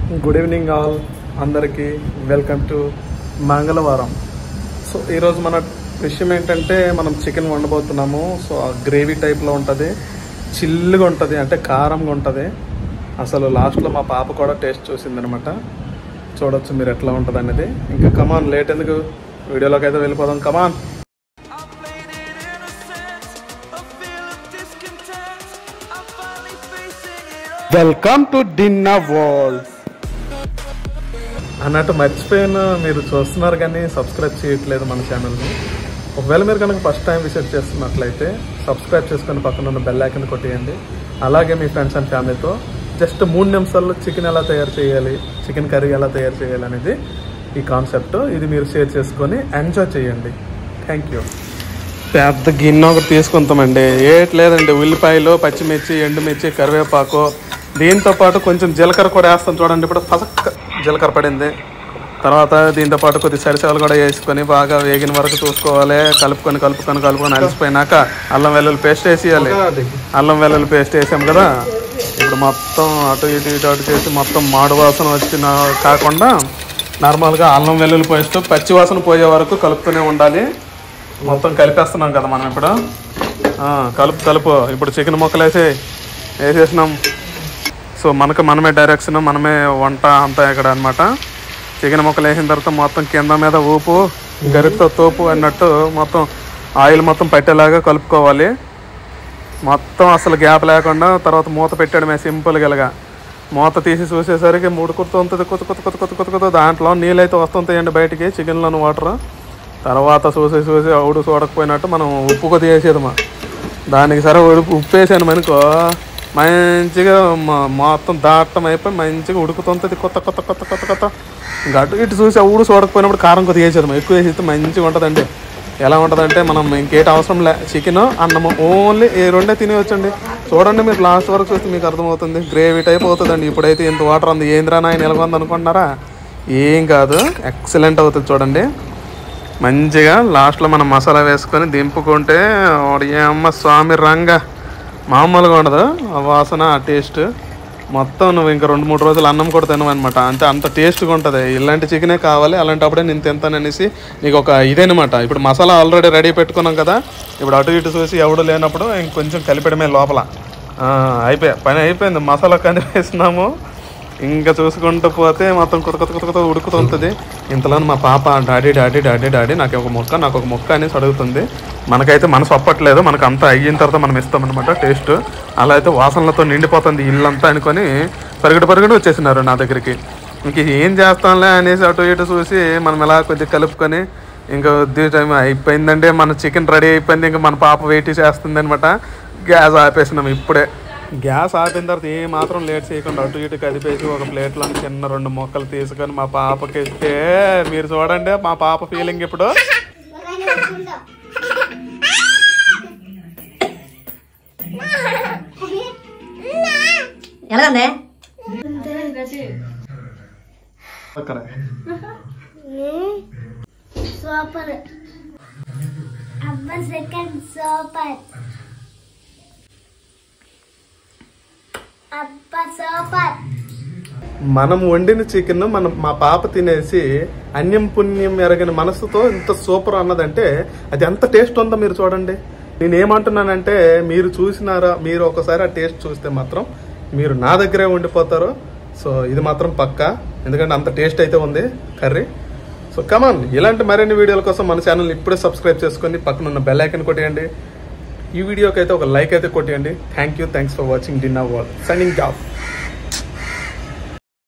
Good evening all అందరికీ welcome to మంగళవారం so ఈరోజు మన విషయం ఏంటంటే మనం చికెన్ వండబోతున్నాము సో ఆ గ్రేవీ టైప్లో ఉంటుంది చిల్లుగా ఉంటుంది అంటే కారంగా ఉంటుంది అసలు లాస్ట్లో మా పాప కూడా టేస్ట్ చూసిందనమాట చూడొచ్చు మీరు ఎట్లా ఉంటుంది అనేది ఇంకా కమాన్ లేట్ ఎందుకు వీడియోలోకి అయితే వెళ్ళిపోదాం come on I played it innocent, a feel of discontent. I'm finally facing it all. Welcome to dinner world అన్నట్టు మర్చిపోయిన మీరు చూస్తున్నారు కానీ సబ్స్క్రైబ్ చేయట్లేదు మన ఛానల్ని ఒకవేళ మీరు కనుక ఫస్ట్ టైం విజిట్ చేస్తున్నట్లయితే సబ్స్క్రైబ్ చేసుకొని పక్కన ఉన్న బెల్ ఐకన్ కొట్టేయండి అలాగే మీ ఫ్రెండ్స్ అండ్ ఫ్యామిలీతో జస్ట్ మూడు నిమిషాల్లో చికెన్ ఎలా తయారు చేయాలి చికెన్ కర్రీ ఎలా తయారు చేయాలి అనేది ఈ కాన్సెప్ట్ ఇది మీరు షేర్ చేసుకొని ఎంజాయ్ చేయండి థ్యాంక్ యూ పెద్ద గిన్నె ఒకటి తీసుకుంటామండి ఏట్లేదండి ఉల్లిపాయలు పచ్చిమిర్చి ఎండుమిర్చి కరివేపాకు దీంతో పాటు కొంచెం జీలకర్ర కూడా వేస్తాం చూడండి ఇప్పుడు పసక్క జీలకర్ర పడింది తర్వాత దీంతో పాటు కొద్ది సరిసెవలు కూడా వేసుకొని బాగా వేగిన వరకు చూసుకోవాలి కలుపుకొని కలుపుకొని కలుపుకొని అలసిపోయినాక అల్లం వెల్లుల్లి పేస్ట్ వేసేయాలి అల్లం వెల్లుల్లి పేస్ట్ వేసాం కదా ఇప్పుడు మొత్తం అటు ఇటు ఇటు అటు చేసి మొత్తం మాడు వాసన వచ్చిన కాకుండా నార్మల్గా అల్లం వెల్లుల్లి పేస్ట్ పచ్చి వాసన పోయే వరకు కలుపుతూనే ఉండాలి మొత్తం కలిపేస్తున్నాం కదా మనం ఇప్పుడు ఆ, కలుపు కలుపు ఇప్పుడు చికెన్ ముక్కలు వేసి వేసేసినాం సో మనకు మనమే డైరెక్షన్ మనమే వంట అంతా ఇక్కడ అనమాట చికెన్ ముక్కలు వేసిన తర్వాత మొత్తం కింద మీద ఊపు గరిటతో తోపు అన్నట్టు మొత్తం ఆయిల్ మొత్తం పట్టేలాగా కలుపుకోవాలి మొత్తం అసలు గ్యాప్ లేకుండా తర్వాత మూత పెట్టాడమే సింపుల్గా ఇలాగా మూత తీసి చూసేసరికి మూడు కుర్త ఉంటుంది కొత్త కొత్త కొత్త కొత్త కొత్త కొత్త దాంట్లో నీళ్ళు అయితే వస్తుంటాయండి బయటికి చికెన్లోని వాటర్ తర్వాత చూసి చూసి అవుడు చూడకపోయినట్టు మనం ఉప్పు కొద్దిగా వేసేదమ్మా దానికి సరే ఉడుపు ఉప్పు వేసాను అనుకో మంచిగా మ- మొత్తం దాటం అయిపోయి మంచిగా ఉడుకుతుంటుంది కొత్త కొత్త కొత్త కొత్త కొత్త ఇంకా అటు ఇటు చూసి ఊడు చూడకపోయినప్పుడు కారం కొద్దిగా వేసేదమ్మా ఎక్కువ వేసేస్తే మంచిగా ఉంటుందండి ఎలా ఉంటుందంటే మనం ఇంకేటి అవసరం లే చికెన్ అన్నము ఓన్లీ ఈ రెండే తినేవచ్చండి చూడండి మీరు లాస్ట్ వరకు చూస్తే మీకు అర్థమవుతుంది గ్రేవీ టైప్ అవుతుందండి ఇప్పుడైతే ఇంత వాటర్ ఉంది ఏంద్రా నాయన నిలబడి అనుకుంటున్నారా ఏం కాదు ఎక్సలెంట్ అవుతుంది చూడండి మంచిగా లాస్ట్లో మనం మసాలా వేసుకొని దింపుకుంటే అమ్మ స్వామి రంగ మామూలుగా ఉండదు ఆ వాసన ఆ టేస్ట్ మొత్తం నువ్వు ఇంకా రెండు మూడు రోజులు అన్నం కూడా తినవన్నమాట అంటే అంత టేస్ట్గా ఉంటుంది ఇలాంటి చికెనే కావాలి అలాంటప్పుడే నేను తింటాననేసి నీకు ఒక ఇదేనమాట ఇప్పుడు మసాలా ఆల్రెడీ రెడీ పెట్టుకున్నాం కదా ఇప్పుడు అటు ఇటు చూసి ఎవడు లేనప్పుడు ఇంకొంచెం కలిపడమే లోపల ఆ, అయిపోయా పని అయిపోయింది మసాలా కలిపేసినాము ఇంకా చూసుకుంటూ పోతే మొత్తం కొత్త కొత్త కొత్త కొత్త ఉడుకుతుంటుంది ఇంతలో మా పాప డాడీ డాడీ డాడీ డాడీ నాకు ఒక మొక్క నాకు ఒక మొక్క అనేసి అడుగుతుంది మనకైతే మనసు ఒప్పట్లేదు మనకు అంతా అయిన తర్వాత మనం ఇస్తామన్నమాట టేస్ట్ అలా అయితే వాసనలతో నిండిపోతుంది ఇల్లంతా అనుకొని పరిగెడు పరిగెడు వచ్చేసినారు నా దగ్గరికి ఇంక ఏం చేస్తాంలే అనేసి అటు ఇటు చూసి మనం ఎలా కొద్దిగా కలుపుకొని ఇంకా ఉద్ది టైం అయిపోయిందంటే మన చికెన్ రెడీ అయిపోయింది ఇంకా మన పాప వెయిట్ చేస్తుంది అనమాట గ్యాస్ ఆపేసినాం ఇప్పుడే గ్యాస్ ఆపిన తర్వాత ఏ మాత్రం లేట్ చేయకుండా అటు ఇటు కదిపేసి ఒక ప్లేట్లో చిన్న రెండు మొక్కలు తీసుకొని మా పాపకి ఇస్తే మీరు చూడండి మా పాప ఫీలింగ్ ఇప్పుడు ఎలా ఉంది అక్కడ సూపర్ అబ్బా సెకండ్ సూపర్ అబ్బా సూపర్ మనం వండిన చికెన్ మనం మా పాప తినేసి అన్యం పుణ్యం ఎరగని మనసుతో ఇంత సూపర్ అన్నదంటే అది ఎంత టేస్ట్ ఉందో మీరు చూడండి నేను ఏమంటున్నానంటే మీరు చూసినారా మీరు ఒకసారి ఆ టేస్ట్ చూస్తే మాత్రం మీరు నా దగ్గరే ఉండిపోతారు సో ఇది మాత్రం పక్కా ఎందుకంటే అంత టేస్ట్ అయితే ఉంది కర్రీ సో కమాన్ ఇలాంటి మరిన్ని వీడియోల కోసం మన ఛానల్ ఇప్పుడే సబ్స్క్రైబ్ చేసుకొని పక్కన ఉన్న బెల్ ఐకన్ కొట్టేయండి ఈ వీడియోకి అయితే ఒక లైక్ అయితే కొట్టేయండి thank you thanks for watching dinner world signing of